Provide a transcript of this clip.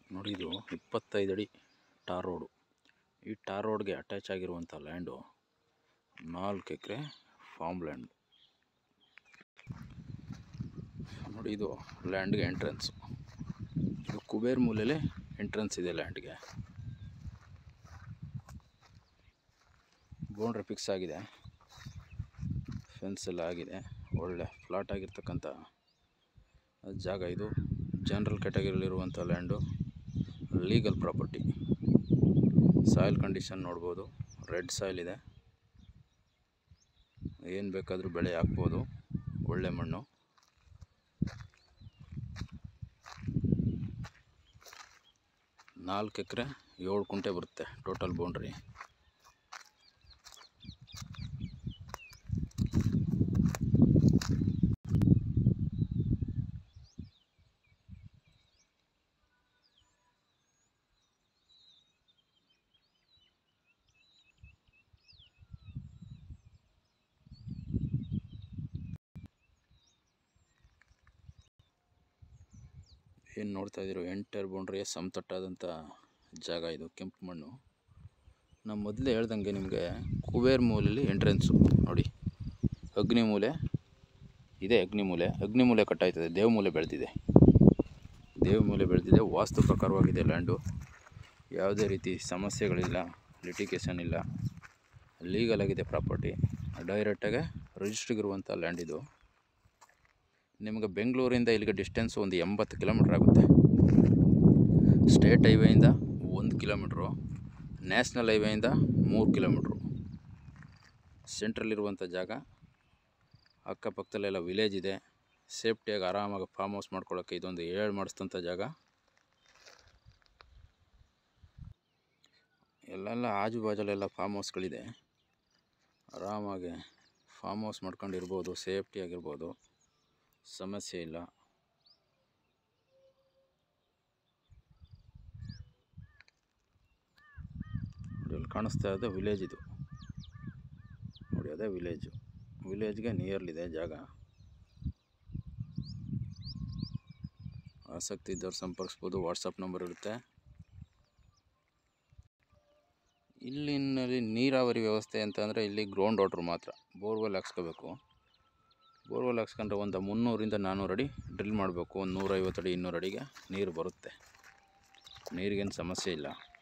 ನೋಡಿ ಇದು ಇಪ್ಪತ್ತೈದು ಅಡಿ ಟಾರ್ ರೋಡು ಈ ಟಾರ್ ರೋಡ್ಗೆ ಅಟ್ಯಾಚ್ ಆಗಿರುವಂಥ ಲ್ಯಾಂಡು ನಾಲ್ಕು ಎಕರೆ ಫಾರ್ಮ್ ಲ್ಯಾಂಡ್ ನೋಡಿ ಇದು ಲ್ಯಾಂಡ್ಗೆ ಎಂಟ್ರೆನ್ಸು ಇದು ಕುಬೇರ್ ಮೂಲೆಯಲ್ಲೇ ಎಂಟ್ರೆನ್ಸ್ ಇದೆ ಲ್ಯಾಂಡ್ಗೆ ಬೌಂಡ್ರಿ ಫಿಕ್ಸ್ ಆಗಿದೆ ಫೆನ್ಸ್ ಎಲ್ಲ ಆಗಿದೆ ಒಳ್ಳೆ ಫ್ಲಾಟ್ ಆಗಿರ್ತಕ್ಕಂಥ ಜಾಗ ಇದು ಜನರಲ್ ಕ್ಯಾಟಗರಿಲಿರುವಂಥ land legal property soil condition ನೋಡ್ಬೋದು ರೆಡ್ ಸಾಯಿಲ್ ಇದೆ ಏನು ಬೇಕಾದರೂ ಬೆಳೆ ಹಾಕ್ಬೋದು ಒಳ್ಳೆ ಮಣ್ಣು ನಾಲ್ಕು ಎಕರೆ ಏಳು ಕುಂಟೆ ಬರುತ್ತೆ ಟೋಟಲ್ ಬೌಂಡ್ರಿ ಏನು ನೋಡ್ತಾ ಇದ್ದೀರೋ ಎಂಟರ್ ಬೌಂಡ್ರಿಯ ಸಮತಟ್ಟಾದಂಥ ಜಾಗ ಇದು ಕೆಂಪು ಮಣ್ಣು ನಾನು ಮೊದಲೇ ಹೇಳ್ದಂಗೆ ನಿಮಗೆ ಕುಬೇರ್ ಮೂಲೆಯಲ್ಲಿ ಎಂಟ್ರೆನ್ಸು ನೋಡಿ ಅಗ್ನಿ ಮೂಲೆ ಇದೆ ಅಗ್ನಿ ಮೂಲೆ ಅಗ್ನಿ ಮೂಲೆ ಕಟ್ಟಾಯ್ತದೆ ದೇವ ಮೂಲೆ ಬೆಳೆದಿದೆ ದೇವ ಮೂಲೆ ಬೆಳೆದಿದೆ ವಾಸ್ತು ಪ್ರಕಾರವಾಗಿದೆ ಲ್ಯಾಂಡು ಯಾವುದೇ ರೀತಿ ಸಮಸ್ಯೆಗಳಿಲ್ಲ ಲಿಟಿಗೇಷನ್ ಇಲ್ಲ ಲೀಗಲ್ ಆಗಿದೆ ಪ್ರಾಪರ್ಟಿ ಡೈರೆಕ್ಟಾಗೆ ರಿಜಿಸ್ಟ್ರಿಗಿರುವಂಥ ಲ್ಯಾಂಡ್ ಇದು ನಿಮಗೆ ಬೆಂಗಳೂರಿಂದ ಇಲ್ಲಿಗೆ ಡಿಸ್ಟೆನ್ಸ್ ಒಂದು ಎಂಬತ್ತು ಕಿಲೋಮೀಟ್ರ್ ಆಗುತ್ತೆ ಸ್ಟೇಟ್ ಹೈವೇಯಿಂದ ಒಂದು ಕಿಲೋಮೀಟ್ರು ನ್ಯಾಷನಲ್ ಹೈವೇಯಿಂದ ಮೂರು ಕಿಲೋಮೀಟ್ರು ಸೆಂಟ್ರಲ್ಲಿರುವಂಥ ಜಾಗ ಅಕ್ಕಪಕ್ಕದಲ್ಲೆಲ್ಲ ವಿಲೇಜ್ ಇದೆ ಸೇಫ್ಟಿಯಾಗಿ ಆರಾಮಾಗಿ ಫಾರ್ಮ್ ಹೌಸ್ ಮಾಡ್ಕೊಳ್ಳೋಕ್ಕೆ ಇದೊಂದು ಏಳು ಮಾಡಿಸಿದಂಥ ಜಾಗ ಎಲ್ಲೆಲ್ಲ ಆಜು ಬಾಜುಲೆಲ್ಲ ಫಾರ್ಮ್ ಹೌಸ್ಗಳಿದೆ ಆರಾಮಾಗಿ ಫಾರ್ಮ್ ಹೌಸ್ ಮಾಡ್ಕೊಂಡಿರ್ಬೋದು ಸೇಫ್ಟಿಯಾಗಿರ್ಬೋದು ಸಮಸ್ಯೆ ಇಲ್ಲ ನೋಡಿ ಅಲ್ಲಿ ಕಾಣಿಸ್ತಾ ಇದೆ ವಿಲೇಜ್ ಇದು ನೋಡಿ ಅದೇ ವಿಲೇಜು ವಿಲೇಜ್ಗೆ ನಿಯರ್ಲಿದೆ ಜಾಗ ಆಸಕ್ತಿ ಇದ್ದವ್ರು ಸಂಪರ್ಕಿಸ್ಬೋದು ವಾಟ್ಸಪ್ ನಂಬರ್ ಇರುತ್ತೆ ಇಲ್ಲಿನಲ್ಲಿ ನೀರಾವರಿ ವ್ಯವಸ್ಥೆ ಅಂತಂದರೆ ಇಲ್ಲಿ ಗ್ರೌಂಡ್ ವಾಟ್ರ್ ಮಾತ್ರ ಬೋರ್ವೆಲ್ ಹಾಕ್ಸ್ಕೋಬೇಕು ಬೋರ್ವೆಲ್ ಹಾಕ್ಸ್ಕೊಂಡ್ರೆ ಒಂದು ಮುನ್ನೂರಿಂದ ನಾನ್ನೂರು ಅಡಿ ಡ್ರಿಲ್ ಮಾಡಬೇಕು ಒಂದು ನೂರೈವತ್ತು ಅಡಿ ಇನ್ನೂರು ಅಡಿಗೆ ನೀರು ಬರುತ್ತೆ ನೀರಿಗೇನು ಸಮಸ್ಯೆ ಇಲ್ಲ